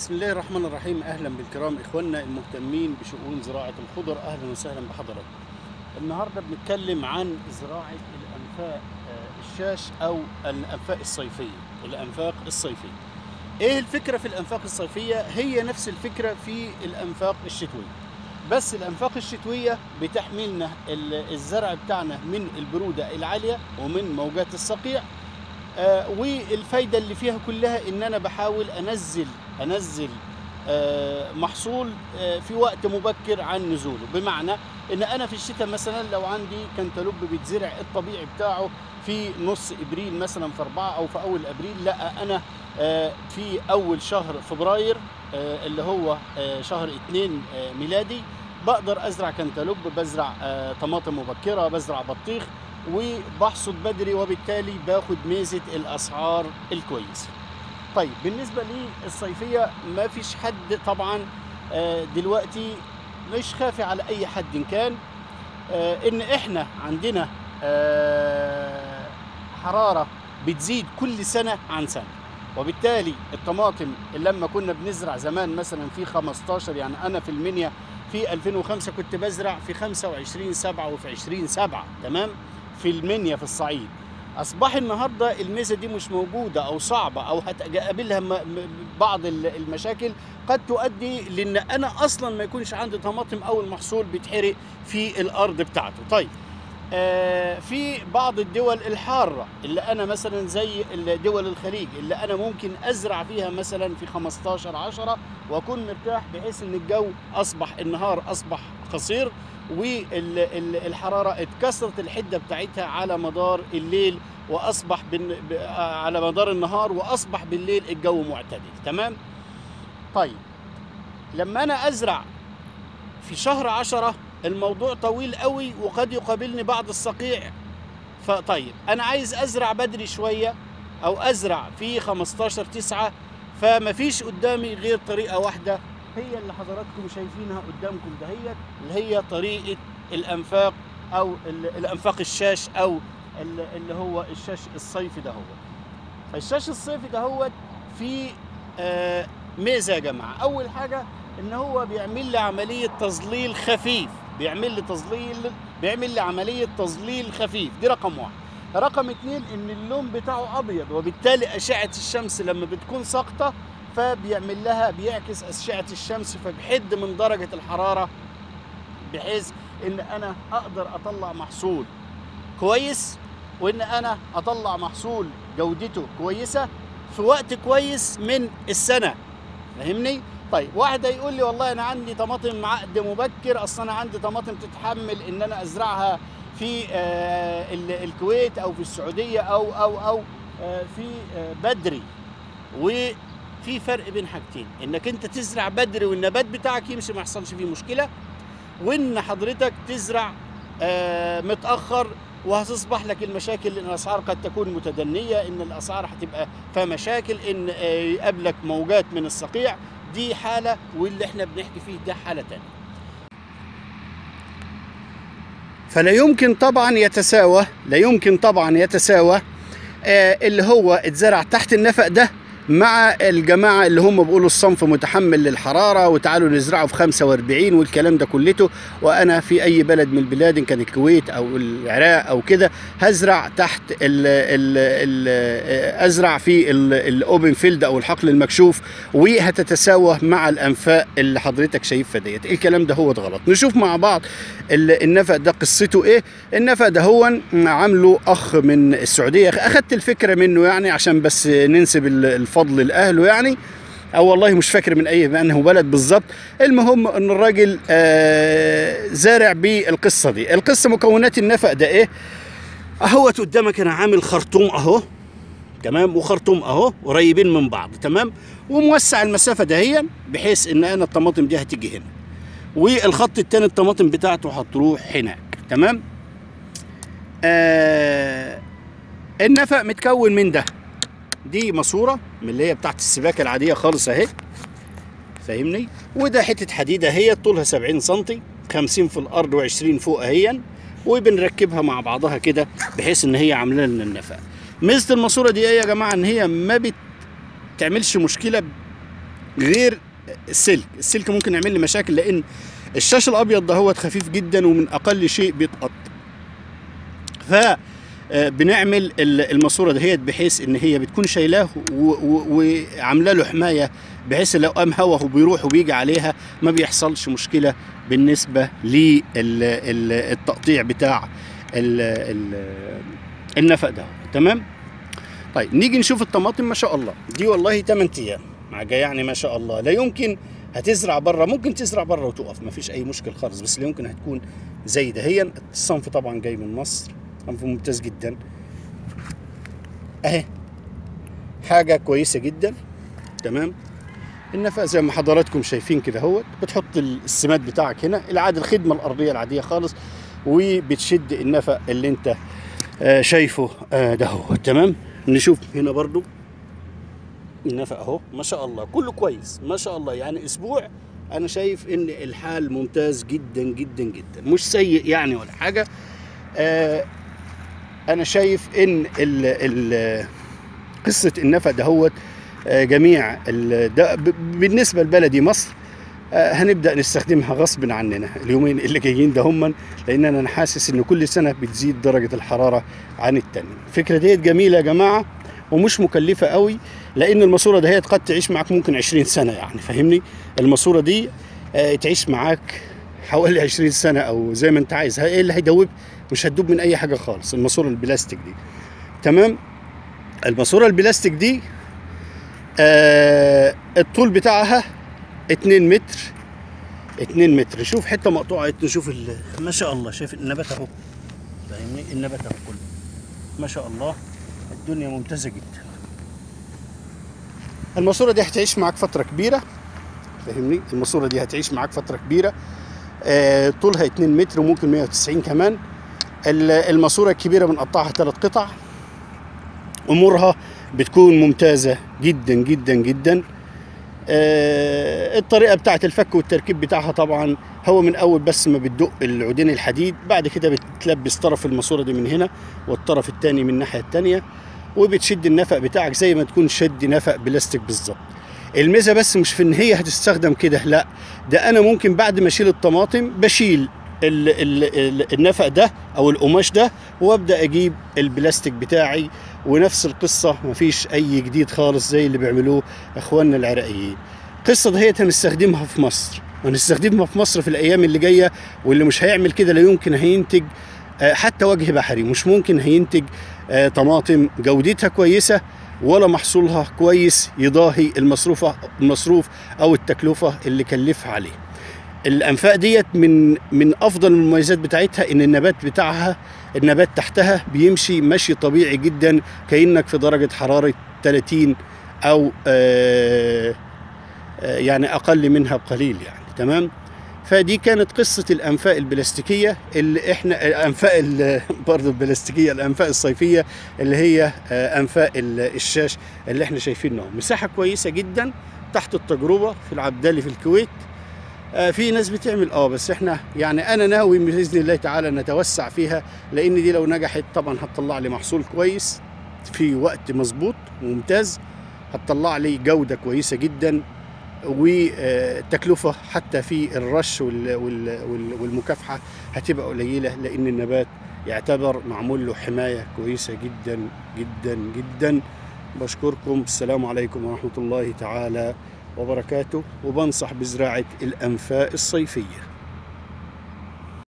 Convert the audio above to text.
بسم الله الرحمن الرحيم اهلا بالكرام اخواننا المهتمين بشؤون زراعه الخضر اهلا وسهلا بحضراتكم. النهارده بنتكلم عن زراعه الانفاق آه، الشاش او الانفاق الصيفيه، الانفاق الصيفيه. ايه الفكره في الانفاق الصيفيه؟ هي نفس الفكره في الانفاق الشتويه. بس الانفاق الشتويه بتحملنا ال- الزرع بتاعنا من البروده العاليه ومن موجات الصقيع آه، والفايده اللي فيها كلها ان انا بحاول انزل انزل آه، محصول آه، في وقت مبكر عن نزوله بمعنى ان انا في الشتاء مثلا لو عندي كنتالوب بيتزرع الطبيعي بتاعه في نص ابريل مثلا في اربعه او في اول ابريل لا انا آه، في اول شهر فبراير آه، اللي هو آه، شهر اتنين آه، ميلادي بقدر ازرع كنتالوب بزرع آه، طماطم مبكره بزرع بطيخ وبحصد بدري وبالتالي باخد ميزه الاسعار الكويسه. طيب بالنسبه للصيفيه ما فيش حد طبعا آه، دلوقتي مش خافي على اي حد كان آه، ان احنا عندنا آه، حراره بتزيد كل سنه عن سنه وبالتالي الطماطم اللي لما كنا بنزرع زمان مثلا في 15 يعني انا في المنيا في 2005 كنت بزرع في 25 7 وفي 20 7 تمام في المنيا في الصعيد اصبح النهارده الميزه دي مش موجوده او صعبه او هتقابلها م- م- بعض ال- المشاكل قد تؤدي لان انا اصلا ما يكونش عندي طماطم او المحصول بيتحرق في الارض بتاعته طيب آه، في بعض الدول الحارة اللي أنا مثلا زي دول الخليج اللي أنا ممكن أزرع فيها مثلا في 15 10 وأكون مرتاح بحيث إن الجو أصبح النهار أصبح قصير والحرارة اتكسرت الحدة بتاعتها على مدار الليل وأصبح بن- ب- على مدار النهار وأصبح بالليل الجو معتدل تمام طيب لما أنا أزرع في شهر عشرة الموضوع طويل قوي وقد يقابلني بعض الصقيع فطيب انا عايز ازرع بدري شويه او ازرع في 15 9 فما فيش قدامي غير طريقه واحده هي اللي حضراتكم شايفينها قدامكم دهيت اللي هي طريقه الانفاق او ال- الانفاق الشاش او ال- اللي هو الشاش الصيفي ده هو فالشاش الصيفي ده هو في آه، ميزه يا جماعه اول حاجه ان هو بيعمل لي عمليه تظليل خفيف بيعمل لي تظليل بيعمل لي عمليه تظليل خفيف دي رقم واحد رقم اتنين ان اللون بتاعه ابيض وبالتالي اشعه الشمس لما بتكون ساقطه فبيعمل لها بيعكس اشعه الشمس فبيحد من درجه الحراره بحيث ان انا اقدر اطلع محصول كويس وان انا اطلع محصول جودته كويسه في وقت كويس من السنه فاهمني طيب واحد هيقول لي والله انا عندي طماطم عقد مبكر اصل انا عندي طماطم تتحمل ان انا ازرعها في آه، ال- الكويت او في السعوديه او او او آه، في آه، بدري وفي فرق بين حاجتين انك انت تزرع بدري والنبات بتاعك يمشي ما يحصلش فيه مشكله وان حضرتك تزرع آه، متاخر وهتصبح لك المشاكل ان الاسعار قد تكون متدنيه ان الاسعار هتبقى فيها مشاكل ان آه، يقابلك موجات من الصقيع دي حاله واللي احنا بنحكي فيه ده حاله تانية فلا يمكن طبعا يتساوى لا يمكن طبعا يتساوى آه، اللي هو اتزرع تحت النفق ده مع الجماعة اللي هم بيقولوا الصنف متحمل للحرارة وتعالوا نزرعه في 45 والكلام ده كلته وأنا في أي بلد من البلاد إن كان الكويت أو العراق أو كده هزرع تحت ال ال ال أزرع في الأوبن فيلد أو الحقل المكشوف وهتتساوى مع الأنفاق اللي حضرتك شايفها ديت الكلام ده هو غلط نشوف مع بعض ال- النفق ده قصته إيه النفق ده هو عامله أخ من السعودية أخدت الفكرة منه يعني عشان بس ننسب ال- الفضل لأهله يعني او والله مش فاكر من اي انه بلد بالظبط المهم ان الراجل آه زارع بالقصه دي القصه مكونات النفق ده ايه اهوت قدامك انا عامل خرطوم اهو تمام وخرطوم اهو قريبين من بعض تمام وموسع المسافه دهيا بحيث ان انا الطماطم دي هتيجي هنا والخط التاني الطماطم بتاعته هتروح هناك تمام آه النفق متكون من ده دي ماسوره من اللي هي بتاعت السباكه العاديه خالص اهي فاهمني وده حته حديده هي طولها 70 سم 50 في الارض و20 فوق اهيا وبنركبها مع بعضها كده بحيث ان هي عامله لنا النفق ميزه الماسوره دي ايه يا جماعه ان هي ما بتعملش مشكله غير السلك السلك ممكن يعمل لي مشاكل لان الشاش الابيض ده هو خفيف جدا ومن اقل شيء بيتقطع ف آه، بنعمل ال- الماسوره دهيت بحيث ان هي بتكون شايلاه و- و- وعامله له حمايه بحيث لو قام هوا وبيروح وبيجي عليها ما بيحصلش مشكله بالنسبه للتقطيع بتاع ال ال النفق ده تمام طيب نيجي نشوف الطماطم ما شاء الله دي والله 8 ايام حاجه يعني ما شاء الله لا يمكن هتزرع بره ممكن تزرع بره وتقف ما فيش اي مشكل خالص بس لا يمكن هتكون زي ده هي الصنف طبعا جاي من مصر صنف ممتاز جدا اهي حاجه كويسه جدا تمام النفق زي ما حضراتكم شايفين كده اهوت بتحط السماد بتاعك هنا العادي الخدمه الارضيه العاديه خالص وبتشد النفق اللي انت آه، شايفه آه، ده هو تمام نشوف هنا برضو النفق اهو ما شاء الله كله كويس ما شاء الله يعني اسبوع انا شايف ان الحال ممتاز جدا جدا جدا مش سيء يعني ولا حاجه آه انا شايف ان ال ال قصه النفق دهوت آه جميع ال- ده ب- بالنسبه لبلدي مصر آه هنبدا نستخدمها غصب عننا اليومين اللي جايين ده هم لان انا حاسس ان كل سنه بتزيد درجه الحراره عن التانية الفكره ديت جميله يا جماعه ومش مكلفه قوي لان الماسوره دهيت قد تعيش معاك ممكن 20 سنه يعني فاهمني الماسوره دي آه، تعيش معاك حوالي 20 سنه او زي ما انت عايز ايه اللي هيدوب مش هتدوب من اي حاجه خالص الماسوره البلاستيك دي تمام الماسوره البلاستيك دي آه الطول بتاعها 2 متر 2 متر شوف حته مقطوعه نشوف ال- ما شاء الله شايف النبات اهو فاهمني النبات اهو كله ما شاء الله الدنيا ممتازه جدا الماسوره دي هتعيش معاك فتره كبيره فاهمني الماسوره دي هتعيش معاك فتره كبيره آه طولها 2 متر وممكن 190 كمان ال- الماسوره الكبيره بنقطعها ثلاث قطع امورها بتكون ممتازه جدا جدا جدا آه، الطريقه بتاعت الفك والتركيب بتاعها طبعا هو من اول بس ما بتدق العودين الحديد بعد كده بتلبس طرف الماسوره دي من هنا والطرف الثاني من الناحيه الثانيه وبتشد النفق بتاعك زي ما تكون شد نفق بلاستيك بالظبط الميزه بس مش في ان هي هتستخدم كده لا ده انا ممكن بعد ما اشيل الطماطم بشيل ال ال ال النفق ده او القماش ده وابدا اجيب البلاستيك بتاعي ونفس القصه مفيش اي جديد خالص زي اللي بيعملوه اخواننا العراقيين القصه دهيت هنستخدمها في مصر وهنستخدمها في مصر في الايام اللي جايه واللي مش هيعمل كده لا يمكن هينتج آه، حتى وجه بحري مش ممكن هينتج آه، طماطم جودتها كويسه ولا محصولها كويس يضاهي المصروفه المصروف او التكلفه اللي كلفها عليه الانفاق ديت من من افضل المميزات بتاعتها ان النبات بتاعها النبات تحتها بيمشي مشي طبيعي جدا كانك في درجه حراره 30 او آه آه، يعني اقل منها بقليل يعني تمام فدي كانت قصة الأنفاق البلاستيكية اللي احنا الأنفاق ال- برضه البلاستيكية الأنفاق الصيفية اللي هي آه، أنفاق ال- الشاش اللي احنا شايفينه مساحة كويسة جدا تحت التجربة في العبدالي في الكويت آه، في ناس بتعمل اه بس احنا يعني انا ناوي باذن الله تعالى نتوسع فيها لان دي لو نجحت طبعا هتطلع لي محصول كويس في وقت مظبوط وممتاز هتطلع لي جوده كويسه جدا والتكلفه حتى في الرش وال- وال- وال- والمكافحه هتبقى قليله لان النبات يعتبر معمول له حمايه كويسه جدا جدا جدا بشكركم السلام عليكم ورحمه الله تعالى وبركاته وبنصح بزراعه الانفاق الصيفيه